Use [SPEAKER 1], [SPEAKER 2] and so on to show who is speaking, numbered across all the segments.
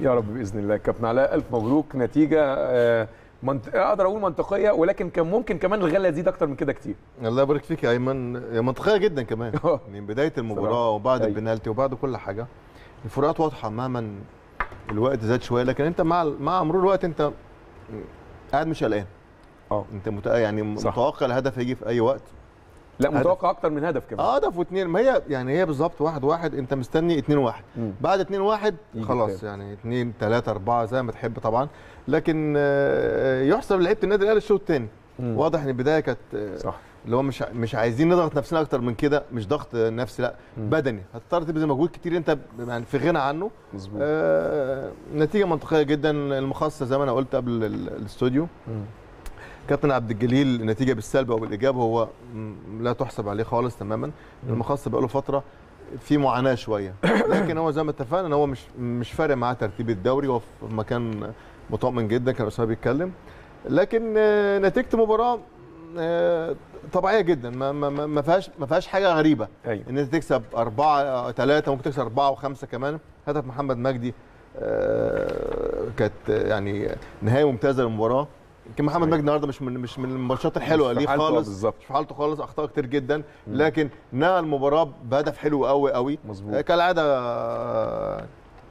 [SPEAKER 1] يا رب باذن الله كابتن علاء الف مبروك نتيجه آه، منط... اقدر اقول منطقيه ولكن كان ممكن كمان الغله يزيد اكتر من كده كتير
[SPEAKER 2] الله يبارك فيك يا ايمن هي منطقيه جدا كمان
[SPEAKER 1] آه.
[SPEAKER 2] من بدايه المباراه
[SPEAKER 1] صراحة.
[SPEAKER 2] وبعد
[SPEAKER 1] أيوة.
[SPEAKER 2] البنالتي وبعد كل حاجه الفروقات واضحه مهما الوقت زاد شويه لكن انت مع مع مرور الوقت انت قاعد مش قلقان
[SPEAKER 1] اه
[SPEAKER 2] انت مت... يعني
[SPEAKER 1] صح.
[SPEAKER 2] متوقع الهدف هيجي في اي وقت
[SPEAKER 1] لا
[SPEAKER 2] هدف.
[SPEAKER 1] متوقع اكتر من هدف كمان
[SPEAKER 2] اه هدف واثنين ما هي يعني هي بالظبط واحد واحد انت مستني اتنين واحد
[SPEAKER 1] مم.
[SPEAKER 2] بعد اتنين واحد
[SPEAKER 1] يجي
[SPEAKER 2] خلاص
[SPEAKER 1] التالت.
[SPEAKER 2] يعني اتنين تلاته اربعه زي ما تحب طبعا لكن آه، يحسب لعيبه النادي الاهلي الشوط الثاني
[SPEAKER 1] مم.
[SPEAKER 2] واضح ان البدايه كانت آه،
[SPEAKER 1] صح
[SPEAKER 2] اللي هو مش مش عايزين نضغط نفسنا اكتر من كده مش ضغط نفسي لا
[SPEAKER 1] مم.
[SPEAKER 2] بدني هتضطر تبذل مجهود كتير انت يعني في غنى عنه
[SPEAKER 1] مظبوط
[SPEAKER 2] آه نتيجه منطقيه جدا المخصص زي ما انا قلت قبل ال- الاستوديو
[SPEAKER 1] مم.
[SPEAKER 2] كابتن عبد الجليل نتيجه بالسلب او بالايجاب هو م- لا تحسب عليه خالص تماما المخصص بقاله فتره في معاناه شويه لكن هو زي ما اتفقنا ان هو مش مش فارق معاه ترتيب الدوري هو في مكان مطمئن جدا كان اسامه بيتكلم لكن آه، نتيجه مباراه آه، طبيعيه جدا ما ما ما- ما فيهاش ما فيهاش حاجه غريبه
[SPEAKER 1] ايوه
[SPEAKER 2] ان انت تكسب أربعة ثلاثة ممكن تكسب أربعة وخمسة كمان هدف محمد مجدي آه، كانت يعني نهاية ممتازة للمباراة يمكن محمد
[SPEAKER 1] صحيح.
[SPEAKER 2] مجدي النهارده مش من مش من الماتشات الحلوه
[SPEAKER 1] مش في
[SPEAKER 2] ليه
[SPEAKER 1] حالته
[SPEAKER 2] خالص
[SPEAKER 1] بالظبط.
[SPEAKER 2] مش في حالته خالص اخطاء كتير جدا لكن نهى المباراه بهدف حلو قوي قوي
[SPEAKER 1] مظبوط.
[SPEAKER 2] آه، كالعاده آه،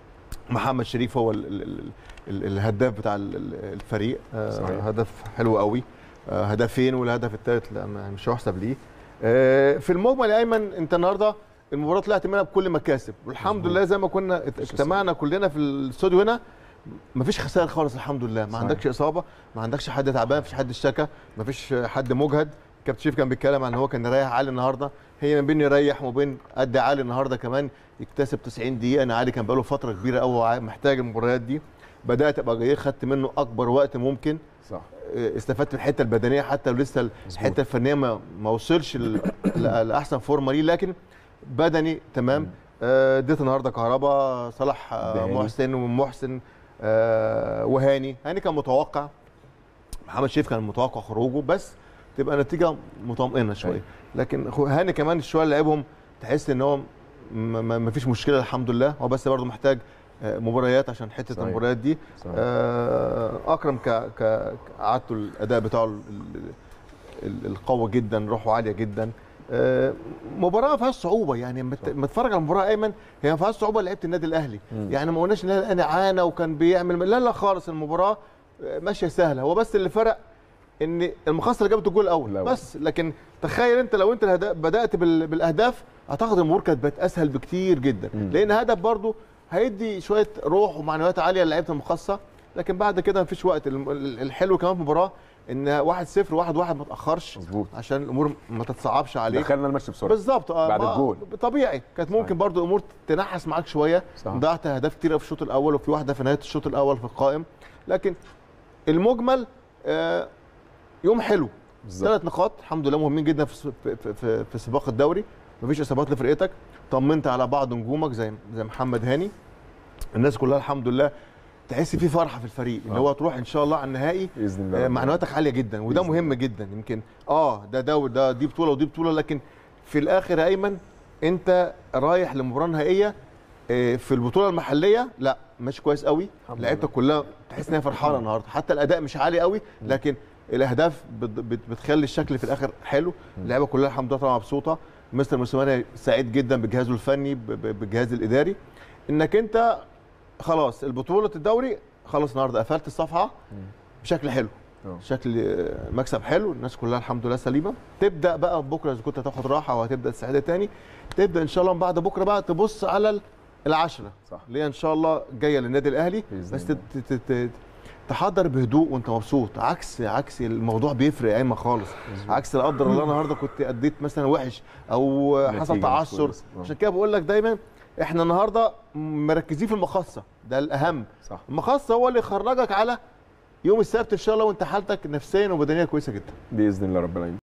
[SPEAKER 2] محمد شريف هو ال ال ال ال الهداف بتاع ال- ال- الفريق آه،
[SPEAKER 1] صحيح.
[SPEAKER 2] هدف حلو قوي آه، هدفين والهدف الثالث لا ما- مش هيحسب ليه آه، في المجمل يا ايمن انت النهارده المباراه طلعت منها بكل مكاسب والحمد
[SPEAKER 1] مظبوط.
[SPEAKER 2] لله زي ما كنا ات-
[SPEAKER 1] مفيش
[SPEAKER 2] اجتمعنا كلنا في الاستوديو هنا مفيش خسائر خالص الحمد لله ما
[SPEAKER 1] صحيح.
[SPEAKER 2] عندكش اصابه ما عندكش حد تعبان مفيش حد اشتكى مفيش حد مجهد كابتن شريف كان بيتكلم عن ان هو كان يريح علي النهارده هي ما بين يريح وما بين ادي علي النهارده كمان يكتسب 90 دقيقه انا علي كان بقاله فتره كبيره قوي محتاج المباريات دي بدات ابقى جاي خدت منه اكبر وقت ممكن
[SPEAKER 1] صح
[SPEAKER 2] استفدت من الحته البدنيه حتى لو لسه
[SPEAKER 1] مظبوط.
[SPEAKER 2] الحته الفنيه ما, ما وصلش ل- ل- لاحسن فورمه ليه لكن بدني تمام آه، اديت النهارده كهربا صلاح آه،
[SPEAKER 1] بهاني.
[SPEAKER 2] محسن ومحسن آه، وهاني هاني كان متوقع محمد شريف كان متوقع خروجه بس تبقى نتيجه مطمئنه شويه
[SPEAKER 1] أيوة.
[SPEAKER 2] لكن خو- هاني كمان شويه اللي لعبهم تحس ان هو م- م- ما فيش مشكله الحمد لله هو بس برضه محتاج آه، مباريات عشان حته
[SPEAKER 1] صحيح.
[SPEAKER 2] المباريات دي
[SPEAKER 1] صحيح.
[SPEAKER 2] آه، اكرم ك ك عادته الاداء بتاعه ال- ال- ال- القوي جدا روحه عاليه جدا آه، مباراه ما فيهاش صعوبه يعني لما ت- لما تتفرج على المباراه ايمن هي ما فيهاش صعوبه لعيبه النادي الاهلي
[SPEAKER 1] مم.
[SPEAKER 2] يعني ما قلناش ان الاهلي عانى وكان بيعمل لا لا خالص المباراه آه، ماشيه سهله هو بس اللي فرق ان المخصص اللي جابت الجول الاول
[SPEAKER 1] الأول.
[SPEAKER 2] بس لكن تخيل انت لو انت الهدا- بدات بال- بالاهداف اعتقد الامور كانت بقت اسهل بكتير جدا
[SPEAKER 1] مم.
[SPEAKER 2] لان هدف برضو هيدي شويه روح ومعنويات عاليه للعيبه المخصصه لكن بعد كده مفيش وقت الم- ال- الحلو كمان في المباراه ان 1 0 1 1 ما تاخرش
[SPEAKER 1] مظبوط
[SPEAKER 2] عشان الامور ما تتصعبش عليك
[SPEAKER 1] دخلنا الماتش بسرعه
[SPEAKER 2] بالظبط اه
[SPEAKER 1] بعد
[SPEAKER 2] ما-
[SPEAKER 1] الجول.
[SPEAKER 2] طبيعي كانت ممكن
[SPEAKER 1] صحيح.
[SPEAKER 2] برضو الامور تنحس معاك شويه
[SPEAKER 1] صح.
[SPEAKER 2] ضيعت اهداف كتيره في الشوط الاول وفي واحده في نهايه الشوط الاول في القائم لكن المجمل آه يوم حلو
[SPEAKER 1] بالظبط
[SPEAKER 2] ثلاث نقاط الحمد لله مهمين جدا في في في, في, في سباق الدوري مفيش اصابات لفرقتك طمنت على بعض نجومك زي زي محمد هاني الناس كلها الحمد لله تحس في فرحه في الفريق ان
[SPEAKER 1] آه.
[SPEAKER 2] هو تروح ان شاء الله على النهائي
[SPEAKER 1] باذن الله
[SPEAKER 2] آه،
[SPEAKER 1] رب
[SPEAKER 2] معنوياتك عاليه جدا وده
[SPEAKER 1] بإذن
[SPEAKER 2] مهم جدا يمكن اه ده ده ده دي بطوله ودي بطوله لكن في الاخر يا ايمن انت رايح لمباراه نهائيه آه، في البطوله المحليه لا ماشي كويس قوي
[SPEAKER 1] الحمد
[SPEAKER 2] لعيبتك كلها تحس ان هي فرحانه النهارده حتى الاداء مش عالي قوي لكن الاهداف بت- بت- بتخلي الشكل في الاخر حلو اللعيبه كلها الحمد لله طبعا مبسوطه مستر موسيماني سعيد جدا بجهازه الفني ب- ب- بالجهاز الاداري انك انت خلاص البطوله الدوري خلاص النهارده قفلت الصفحه بشكل حلو
[SPEAKER 1] آه.
[SPEAKER 2] شكل آه، مكسب حلو الناس كلها الحمد لله سليمه تبدا بقى بكره اذا كنت هتاخد راحه وهتبدا السعاده تاني تبدا ان شاء الله من بعد بكره بقى تبص على ال- العشره
[SPEAKER 1] صح.
[SPEAKER 2] اللي هي ان شاء الله جايه للنادي الاهلي
[SPEAKER 1] بإذن
[SPEAKER 2] بس
[SPEAKER 1] الله.
[SPEAKER 2] تت- تت- تت- تحضر بهدوء وانت مبسوط عكس عكس الموضوع بيفرق يا ايمن خالص
[SPEAKER 1] مظبوط.
[SPEAKER 2] عكس لا قدر الله النهارده كنت اديت مثلا وحش او
[SPEAKER 1] نتيجة
[SPEAKER 2] حصل
[SPEAKER 1] مش
[SPEAKER 2] تعثر
[SPEAKER 1] كويسة. آه.
[SPEAKER 2] عشان كده بقول لك دايما احنا النهارده مركزين في المخصه ده الاهم
[SPEAKER 1] صح
[SPEAKER 2] المخصه هو اللي يخرجك على يوم السبت ان شاء الله وانت حالتك نفسيا وبدنيا كويسه جدا
[SPEAKER 1] باذن الله رب العالمين